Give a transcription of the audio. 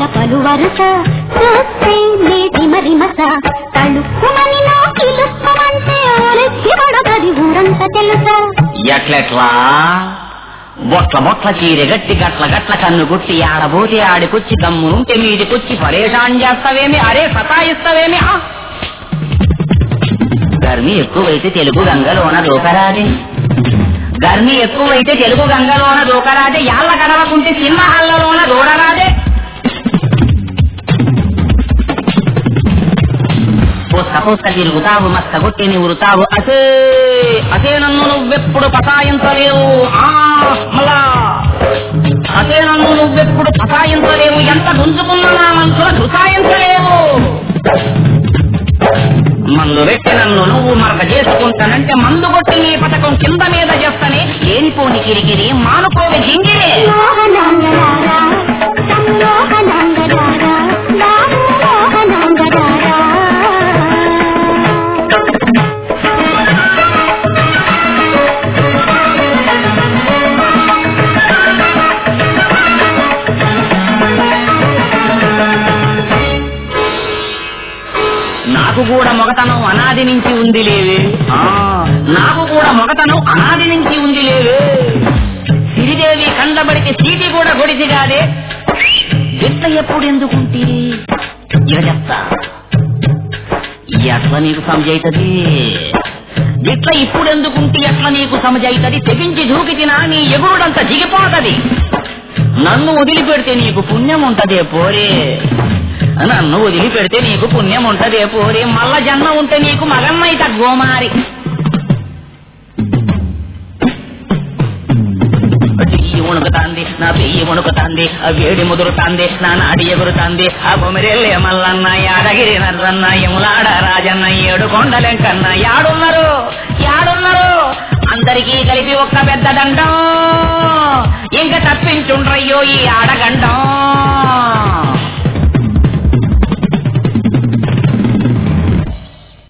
పలు వరుస చూస్తే నేటి మరి మస తలుక్కుమని నోకిలుక్కుమంటే ఒలిచి పడగది ఊరంతా తెలుసా ఎట్లెట్లా బొట్ల బొట్ల చీర గట్టి గట్ల గట్ల కన్ను గుట్టి ఆడబోతే ఆడికొచ్చి గమ్మునుంటే మీదికొచ్చి పరేషాన్ చేస్తావేమి అరే సతాయిస్తావేమి ఆ! గర్మి ఎక్కువైతే తెలుగు గంగలోన దూకరాదే గర్మి ఎక్కువైతే తెలుగు గంగలోన దూకరాదే యాళ్ళ గడవకుంటే చిన్న హల్లలోన దూరరాదే పుస్క పుస్క తిరుగుతావు మస్క కొట్టి నివురుతావు అసే అసే నన్ను నువ్వెప్పుడు పతాయించలేవు ఆ, మళ్ళా అసే నన్ను నువ్వెప్పుడు పతాయించలేవు ఎంత గుంజుకున్నా నా మనసుల ధృతాయించలేవు మందు పెట్టి నన్ను నువ్వు మరక చేసుకుంటానంటే మందు కొట్టి నీ పథకం కింద మీద చేస్తానే ఏనిపోని కిరికిరి మానుకోవి జింగిరే మోహనాంగరారా మోహనాంగరారా బాబు మోహనాంగరారా నాకు కూడా మొగతనం అనాది నుంచి ఉంది లేవే ఆ, నాకు కూడా మొగతనం అనాది నుంచి ఉంది లేవే సిరిదేవి కండబడితే సీటి కూడా గొడిసి కాదే గిట్ల ఎప్పుడు ఎందుకుంటే ఇక చెప్తా ఎట్లా నీకు సమజైతది ఇట్లా ఇప్పుడు ఎందుకుంటే ఎట్లా నీకు సమజైతది తెగించి దూకి తినా నీ ఎగురుడంతా దిగిపోతది నన్ను వదిలిపెడితే నీకు పుణ్యం ఉంటదే పోరే నన్ను వదిలిపెడితే నీకు పుణ్యం ఉంటదే పోరే మల్ల జన్మ ఉంటే నీకు మగన్నైత గోమారి చెయ్యి వణుకుతాంది నా పెయ్యి వణుకుతాంది ఆ వేడి ముదురుతాంది నా నాడి ఎగురుతాంది ఆ బొమిరెల్లే మల్లన్న యాదగిరి నర్రన్న యములాడ రాజన్న ఏడు కొండలెంకన్న యాడున్నారు యాడున్నారు అందరికీ కలిపి ఒక్క పెద్ద దండం ఇంక తప్పించుండ్రయ్యో ఈ ఆడగండం